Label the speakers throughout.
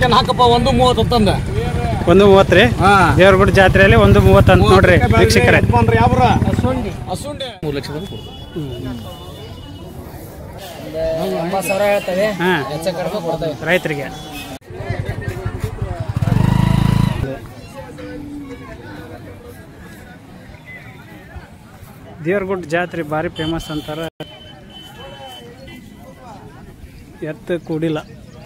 Speaker 1: ಹಾಕಪ್ಪ ಒಂದು ಮೂವತ್ತು ತಂದ
Speaker 2: ಒಂದು ಮೂವತ್ತು ರೀ
Speaker 1: ಹಾ
Speaker 2: ದೇವ್ರಗುಡಿ ಜಾತ್ರೆಯಲ್ಲಿ ಒಂದು ಮೂವತ್ತು ಅಂತ ನೋಡ್ರಿ ವೀಕ್ಷಕರೇ
Speaker 1: ಯಾವ್ರ ಅಸುಂಡಿ ಅಸುಂಡಿ ಮೂರು ಲಕ್ಷ ಬಂದು ಕೊಡ್ತು
Speaker 3: ಒಂಬತ್ತು ಸಾವಿರ ಹೇಳ್ತೇವೆ
Speaker 2: ಹಾ
Speaker 3: ಹೆಚ್ಚು ಕಡಿಮೆ ಕೊಡ್ತೇವೆ
Speaker 2: ರೈತರಿಗೆ ದೇವ್ರಗುಡ್ ಜಾತ್ರೆ ಭಾರಿ ಫೇಮಸ್ ಅಂತಾರ ಎತ್ತು ಕೂಡಿಲ್ಲ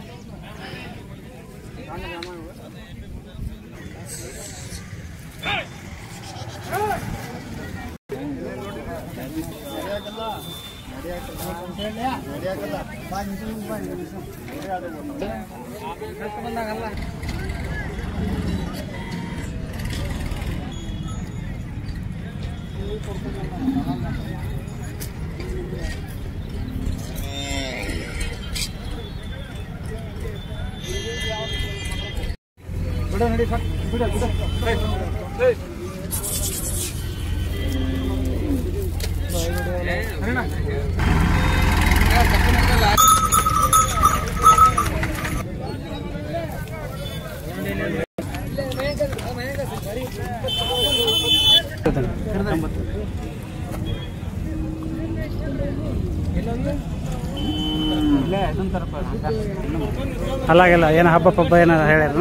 Speaker 2: ಅಲ್ಲಾಗೆಲ್ಲ ಏನು ಹಬ್ಬ ಪಬ್ಬ ಏನಾರ ಹೇಳ್ಯಾರ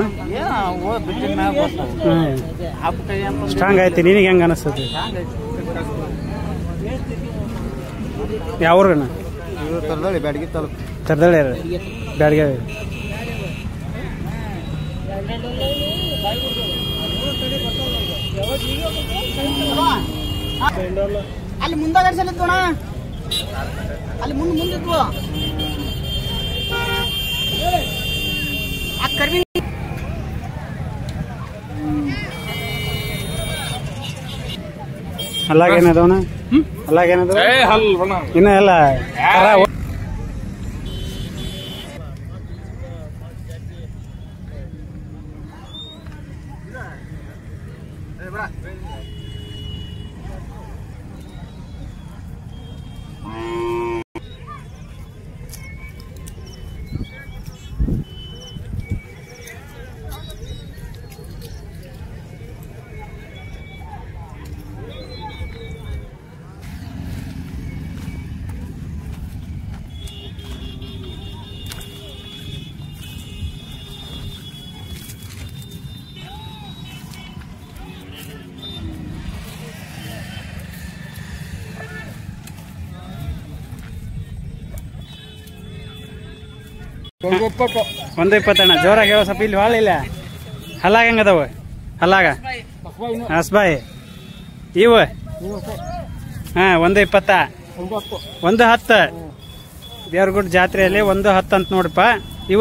Speaker 2: ಸ್ಟ್ರಾಂಗ್ ಐತಿ ನಿನಗೆ ಹೆಂಗ ಅನಿಸ್ತದೆ ಯಾವ್ರಗಣ
Speaker 1: ತರದಳಿ ಬ್ಯಾಡಗಿ ತಾಲೂಕು
Speaker 2: ತರ್ದಳ್ಳಿ ಬ್ಯಾಡ್ಗೆ
Speaker 4: ಅಲ್ಲಿ ಮುಂದಾಗ ಸಲಿತ್ತೋಣ ಅಲ್ಲಿ ಮುಂದೆ ಮುಂದಿತ್ತು ಆ ಕರ್ವಿ
Speaker 2: ಅಲ್ಲಾಗ ಏನದವನ ಅಲ್ಲಾಗ ಏನದ ಇನ್ನ ಎಲ್ಲ ಕರ ಒ- ಒಂದು ಇಪ್ಪತ್ತಣ್ಣ ಜೋರಾಗಿ ಹೇಳೋ ಸ್ವಲ್ಪ ಇಲ್ಲಿ ಇಲ್ಲ ಹಲ್ಲಾಗ ಹೆಂಗದವ ಹಲ್ಲಾಗ ಹಸ್ಬಾಯಿ ಇವ ಹಾ ಒಂದು ಇಪ್ಪತ್ತ ಒಂದು ಹತ್ತು ದೇವ್ರಗುಡ್ ಜಾತ್ರೆಯಲ್ಲಿ ಒಂದು ಹತ್ತು ಅಂತ ನೋಡಪ್ಪ ಇವ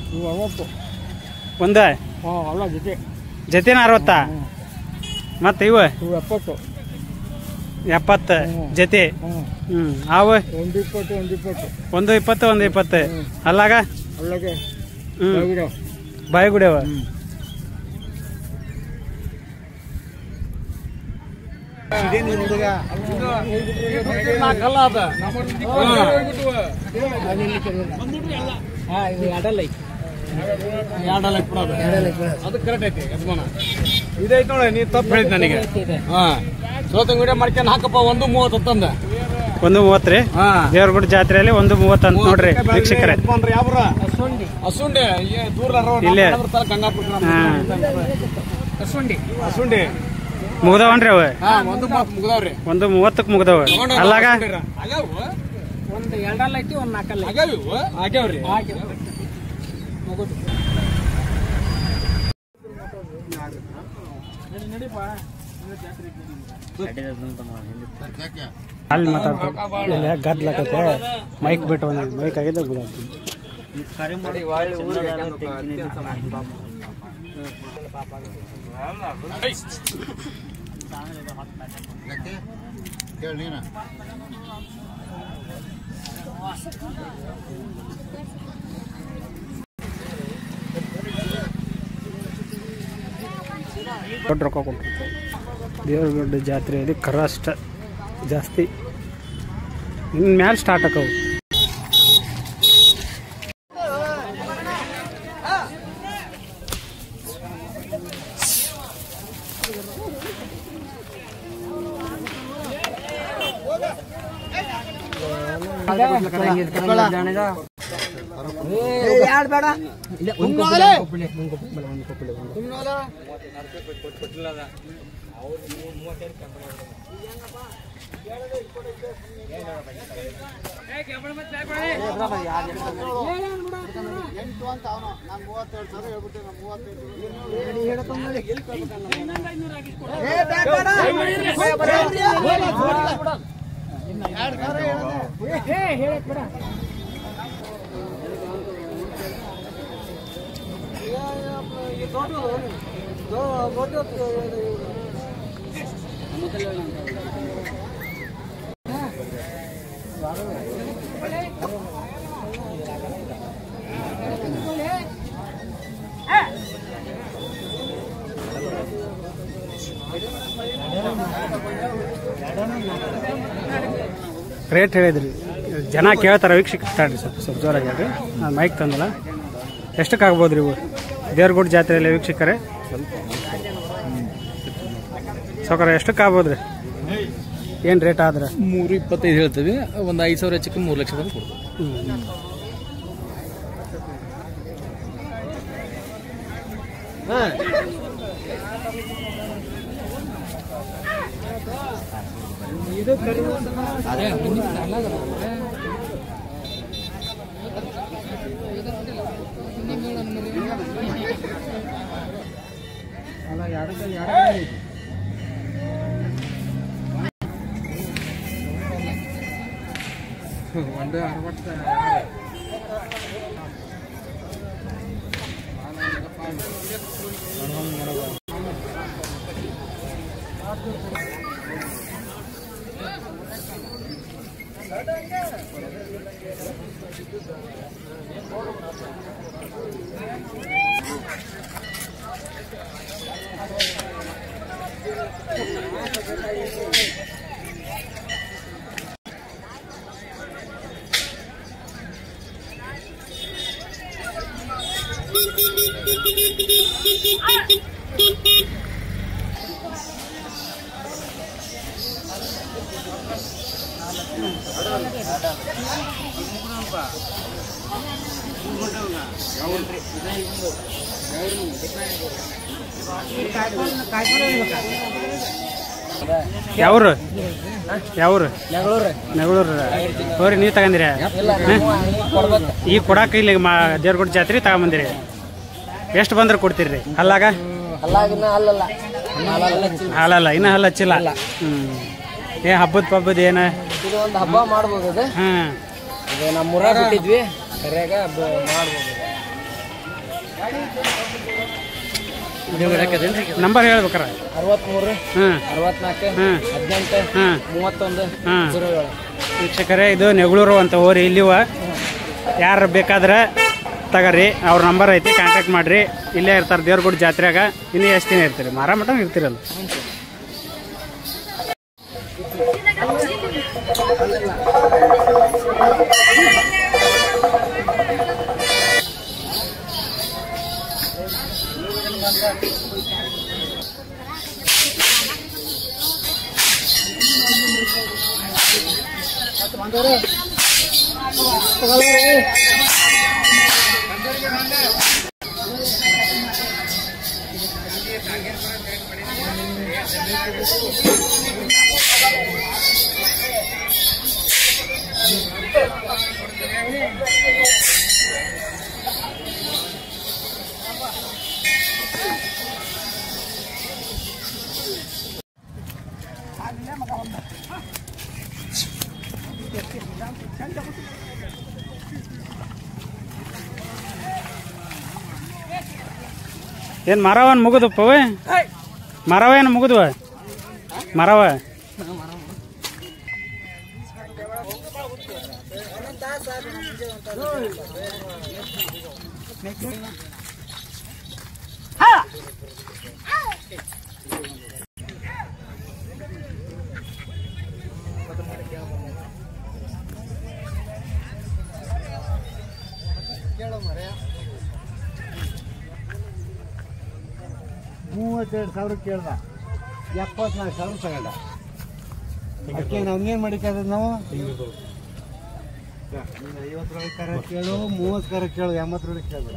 Speaker 2: ಒಂದ
Speaker 1: ಅಲ್ಲ ಜೊತೆ
Speaker 2: ಜತಿನ ಅರವತ್ತ ಮತ್ತ ಇವ
Speaker 1: ಎಪ್ಪತ್ತು
Speaker 2: ಎಪ್ಪತ್ತು ಜತಿ ಹ್ಮ್ ಅವ
Speaker 1: ಒಂದು ಇಪ್ಪತ್ತು ಒಂದು ಇಪ್ಪತ್ತು
Speaker 2: ಒಂದು ಇಪ್ಪತ್ತು ಒಂದು ಇಪ್ಪತ್ತು ಅಲ್ಲಾಗ
Speaker 1: ಅಲ್ಲಗೆ
Speaker 2: ಹ್ಮ್ ಬಾಯಿಗುಡಿಯವ
Speaker 3: ಹಾ ಇದು ಎರಡಲ್ಲ ಐತಿ
Speaker 1: ಅದು ಕರೆಕ್ಟ್ ಐತಿ ಯಜಮಾನ ಇದೈತಿ ನೋಡಿ ನೀ ತಪ್ಪು ಹೇಳಿದ್ ನನಗೆ ಹಾ ಸೋತಂಗ್ ವಿಡಿಯೋ ಮಾಡ್ಕೊಂಡು ಹಾಕಪ್ಪ ಒಂದು ಮೂವತ್ತು ತಂದ
Speaker 2: ಒಂದು ಮೂವತ್ತು ರೀ
Speaker 1: ಹಾ
Speaker 2: ದೇವ್ರಗುಡ್ ಜಾತ್ರೆಯಲ್ಲಿ ಒಂದು ಮೂವತ್ತು ಅಂತ ನೋಡ್ರಿ ವೀಕ್ಷಕರೇ
Speaker 1: ಯಾವ್ರ ಅಸುಂಡಿ ಏ, ದೂರ
Speaker 2: ಇಲ್ಲೇ.
Speaker 1: ಗಂಗಾಪುರ ಗ್ರಾಮ.
Speaker 2: ಹಾ
Speaker 1: ಅಸುಂಡಿ ಅಸುಂಡಿ
Speaker 2: ಮುಗ್ದವನ್ರಿ ಅವ
Speaker 1: ಹಾ ಒಂದು ಮಾತು ಮುಗ್ದಾವ್ರಿ
Speaker 2: ಒಂದು ಮೂವತ್ತಕ್ಕೆ ಮುಗ್ದವ ಅಲ್ಲಾಗ
Speaker 1: ಆಗ್ಯಾವ
Speaker 3: ಒಂದು ಎರಡಲ್ಲ ಐತಿ ಒಂದು ನಾಲ್ಕಲ್ಲ ಐತಿ
Speaker 1: ಆಗ್ಯಾವ ಇವು? ಆಗ್ಯಾವ್ರಿ
Speaker 2: ಅಲ್ಲಿ ಮಾತಾಡ್ತಾರೆ ಇಲ್ಲ ಗದ್ಲಕತ್ತೆ ಮೈಕ್ ಬಿಟ್ಟು ಒಂದು ಮೈಕ್ ಆಗಿದ್ದ ಬಿಡಾಕ್ತೀನಿ ದೊಡ್ಡ ರೊಕ್ಕ ಕೊಟ್ಟಿರ್ತಾರೆ ದೇವ್ರಗಡ್ಡ ಜಾತ್ರೆಯಲ್ಲಿ ಕರ ಅಷ್ಟ ಜಾಸ್ತಿ ಇನ್ನು ಮ್ಯಾಲೆ ಸ್ಟಾರ್ಟ್ ಆಕವು
Speaker 4: ಯಾರು ಬೇಡ
Speaker 2: ರೇಟ್ ಹೇಳಿದ್ರಿ ಜನ ಕೇಳ್ತಾರೆ ವೀಕ್ಷಕ ಸ್ಟಾರ್ಟ್ ಸ್ವಲ್ಪ ಸ್ವಲ್ಪ ಜೋರಾಗಿ ಹೇಳ್ರಿ ನಾನು ಮೈಕ್ ತಂದಲ್ಲ ಎಷ್ಟಕ್ಕೆ ಆಗ್ಬೋದು ರೀ ಇವು ದೇವ್ರಗುಡ್ ಜಾತ್ರೆಯಲ್ಲಿ ವೀಕ್ಷಕರೇ ಸೌಕರ ಎಷ್ಟಕ್ಕೆ ಆಗ್ಬೋದು ರೀ ಏನು ರೇಟ್ ಆದ್ರೆ
Speaker 3: ಮೂರು ಇಪ್ಪತ್ತೈದು ಹೇಳ್ತೀವಿ ಒಂದು ಐದು ಸಾವಿರ ಹೆಚ್ಚಕ್ಕೆ ಮೂರು ಲಕ್ಷ ತನಕ ಕೊಡ್ತೀವಿ
Speaker 2: ಯಾವ್ರು ಯಾವ್ರು
Speaker 3: ನೆಗಳೂರು
Speaker 2: ನೆಗಳೂರು ಹೋರಿ ನೀವು ತಗಂದಿರ
Speaker 3: ಕೊಡ್ಬೇಕು
Speaker 2: ಈ ಕೊಡಾಕ ಇಲ್ಲಿ ಮಾ ದೇವ್ರಗುಡ್ ಜಾತ್ರೆ ತಗೊಂಬಂದಿರಿ ಎಷ್ಟು ಬಂದ್ರೆ ಕೊಡ್ತೀರಿ ರೀ ಹಲ್ಲಾಗ
Speaker 3: ಅಲ್ಲಾಗಿನ ಅಲ್ಲಲ್ಲ
Speaker 2: ಹಾಲಲ್ಲ ಇನ್ನೂ ಹಲ್ಲ ಹಚ್ಚಿಲ್ಲ ಹ್ಞೂ ಏ ಹಬ್ಬದ ಪಬ್ಬದ ಏನ
Speaker 3: ಇದು ಒಂದು ಹಬ್ಬ ಮಾಡ್ಬೋದು ಅದು
Speaker 2: ಹಾಂ
Speaker 3: ಇದು ನಮ್ಮ ಊರಾಗ ಬಿಟ್ಟಿದ್ವಿ ಸರಿಯಾಗ ಮಾಡ್ಬೋದು
Speaker 2: ನಂಬರ್ ಹೇಳ್ಬೇಕಾರ
Speaker 3: ಅರವತ್ಮೂರು
Speaker 2: ಹಾಂ
Speaker 3: ಅರವತ್ನಾಲ್ಕು
Speaker 2: ಹ್ಮ್.
Speaker 3: ಹದಿನೆಂಟು
Speaker 2: ಹಾಂ
Speaker 3: ಮೂವತ್ತೊಂದು
Speaker 2: ಹಾಂ
Speaker 3: ಜೀರೋ ಏಳು
Speaker 2: ವೀಕ್ಷಕರೇ ಇದು ನೆಗಳೂರು ಅಂತ ಊರು ಇಲ್ಲಿವ ಯಾರು ಬೇಕಾದ್ರೆ ತಗರಿ ಅವ್ರ ನಂಬರ್ ಐತಿ ಕಾಂಟ್ಯಾಕ್ಟ್ ಮಾಡ್ರಿ ಇಲ್ಲೇ ಇರ್ತಾರೆ ದೇವ್ರಗುಡ್ ಜಾತ್ರೆಯಾಗ ಇನ್ನೂ ಎಷ್ಟು ದಿನ ಇರ್ತೀರಿ ಮಾರ ಮಟ ಇರ್ತೀರಲ್ಲ ಏನು ಮರವನ್ ಮುಗಿದಪ್ಪವ ಮರವ ಏನು ಮುಗಿದ್ವ ಮರವ
Speaker 1: ಮೂವತ್ತೆರಡು ಸಾವಿರ ಕೇಳ್ದ ಎಪ್ಪತ್ನಾಲ್ಕು ಸಾವಿರ ತಗೊಂಡ ಅದಕ್ಕೆ ನಾವೇನು ಮಾಡಿಕ್ಕಾದ್ರೆ ನಾವು ಐವತ್ತರೊಳಗೆ ಕರ ಕೇಳು ಮೂವತ್ತು ಕರ ಕೇಳು ಎಂಬತ್ತರೊಳಗೆ ಕೇಳಬೇಡ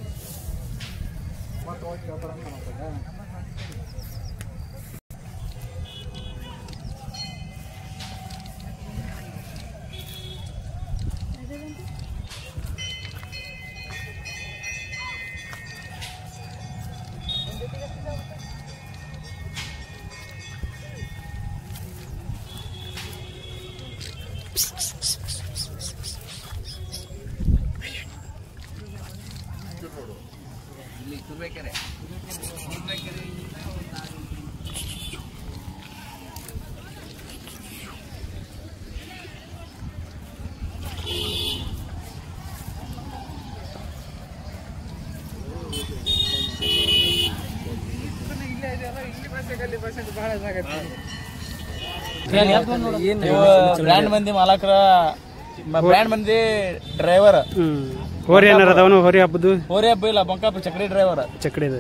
Speaker 3: ಬ್ರ್ಯಾಂಡ್ ಮಂದಿ ಮಾಲಕರ ಬ್ರ್ಯಾಂಡ್ ಮಂದಿ ಡ್ರೈವರ್
Speaker 2: ಹ್ಮ್ ಹೋರಿ ಏನಾರ ಅದಾವನು ಹೋರಿ ಹಬ್ಬದು
Speaker 3: ಹೋರಿ ಹಬ್ಬ ಇಲ್ಲ ಬಂಕಾಪುರ ಚಕ್ರಿ ಡ್ರೈವರ್
Speaker 2: ಚಕಡಿದು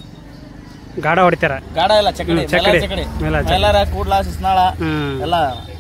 Speaker 2: ಗಾಡ ಹೊಡಿತಾರ
Speaker 3: ಗಾಡ ಇಲ್ಲ ಚಕಡಿ
Speaker 2: ಹ್ಮ್, ಚಕ್ಡಿ.
Speaker 3: ಚಕಡಿ
Speaker 2: ಮೇಲ ಚಕ್ಡಿ.
Speaker 3: ಮೇಲಾರ ಕೂಡ್ಲ ಸಿಸ್ನಾಳ
Speaker 2: ಹ್ಮ್
Speaker 3: ಎಲ್ಲ